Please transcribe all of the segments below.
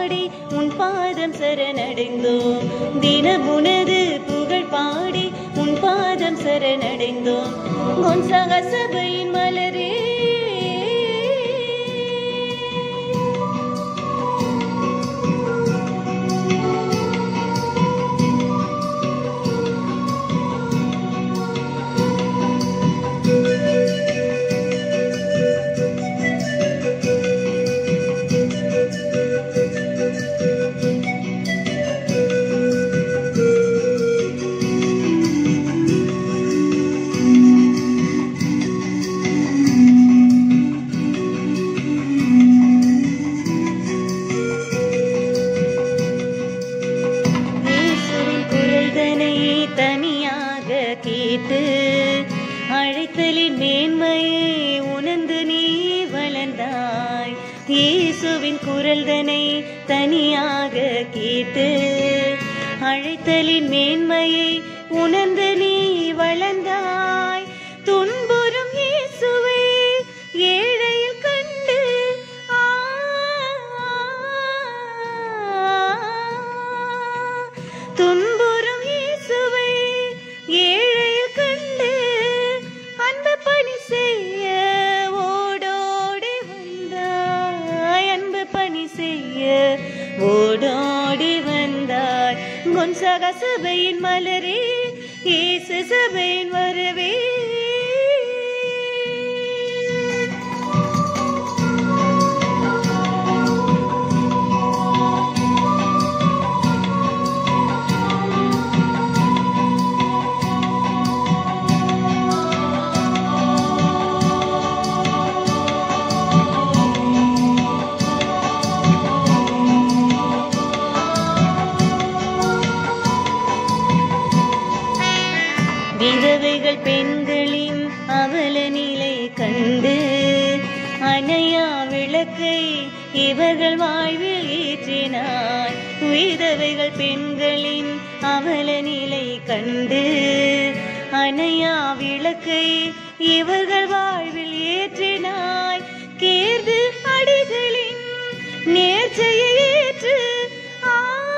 பாடி உன் பாதம் சரணடைந்தோம் தினமுனது புகழ் பாடி உன் பாதம் சரணடைந்தோம் கொன்சக சபையின் மலரே இயேசுவின் குரல்தனை தனியாக கேட்டு அழைத்தலின் மேன்மையை உணர்ந்து நீ வளர்ந்தாய் இயேசுவின் குரல்தனை தனியாக கேட்டு அழைத்தலின் மேன்மையை உணர்ந்து நீ வளர்ந்தாய் துன்புறும் இயேசுவை ஏழையில் கண்டு ஆ துன்புறும் இயேசுவை ஏழையில் கண்டு அன்பு பணி செய்ய ஓடோடி வந்தாய் அன்பு பணி செய்ய ஓடோடி வந்தாய் கொன்சக சபையின் மலரே இயேசு சபையின் வரவே விதவைகள் பெண்களின் அவல நிலை கண்டு அணையா விளக்கை இவர்கள் வாழ்வில் ஏற்றினார் விதவைகள் பெண்களின் அவல நிலை கண்டு அணையா விளக்கை இவர்கள் வாழ்வில் ஏற்றினாய் கேர்து அடிகளின் நேர்ச்சையை ஏற்று ஆ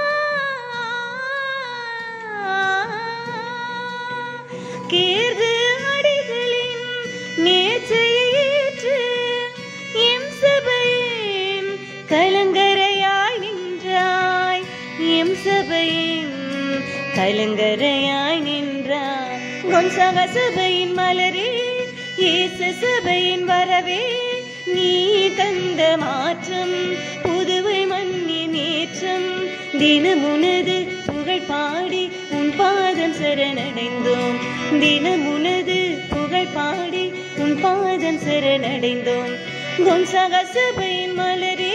கேர்து அடிகளின் நேர்ச்சையை ஏற்று எம் சபையின் கலங்கரையாய் நின்றாய் எம் சபையின் கலங்கரையாய் நின்றாய் கொன்சக சபையின் மலரே இயேசு சபையின் வரவே நீ தந்த மாற்றம் புதுவை மண்ணின் ஏற்றம் தினமுனது புகழ் பாடி உன் பாதம் சரணடைந்தோம் தினமுனது புகழ் பாடி உன் பாதம் சரணடைந்தோம் கொன்சக சபையின் மலரே